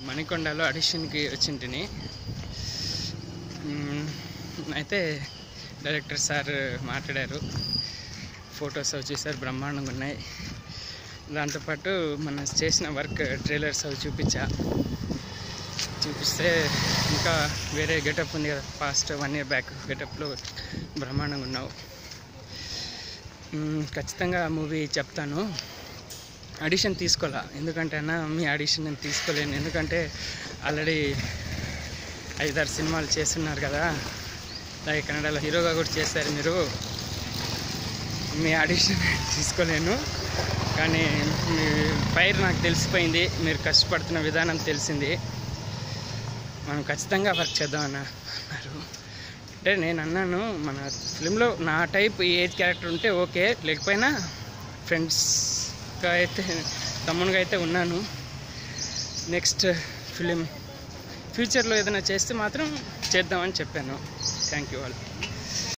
మణికొండలో ఆడిషన్కి వచ్చింటిని మ్మ్, అయితే director sir మాట్లాడారు photos అవి చూసారు బ్రహ్మాండంగా ఉన్నాయి దాంతోపాటు మనం చేసిన వర్క్ ట్రైలర్స్ అవి చూపించా చూపిస్తే ఇంకా వేరే గెటప్ ఉంది కదా పాస్ట్ వన్ ఇయర్ బ్యాక్ గెటప్లో బ్రహ్మాండంగా ఉన్నావు మ్మ్, ఖచ్చితంగా మూవీ చెప్తాను ఆడిషన్ తీసుకోవాలా ఎందుకంటే అన్న మీ ఆడిషన్ నేను తీసుకోలేను ఎందుకంటే ఆల్రెడీ ఐదారు సినిమాలు చేస్తున్నారు కదా అలాగే కన్నడలో హీరోగా కూడా చేశారు మీరు మీ ఆడిషన్ తీసుకోలేను కానీ మీ ఫైర్ నాకు తెలిసిపోయింది మీరు కష్టపడుతున్న విధానం తెలిసింది మనం ఖచ్చితంగా వర్క్ చేద్దాం అన్న అన్నారు అంటే నేను అన్నాను మన ఫిలింలో నా టైప్ ఏజ్ క్యారెక్టర్ ఉంటే ఓకే లేకపోయినా ఫ్రెండ్స్గా అయితే తమ్మునిగా అయితే ఉన్నాను నెక్స్ట్ ఫిలిం ఫ్యూచర్లో ఏదైనా చేస్తే మాత్రం చేద్దామని చెప్పాను థ్యాంక్ యూ వాళ్ళు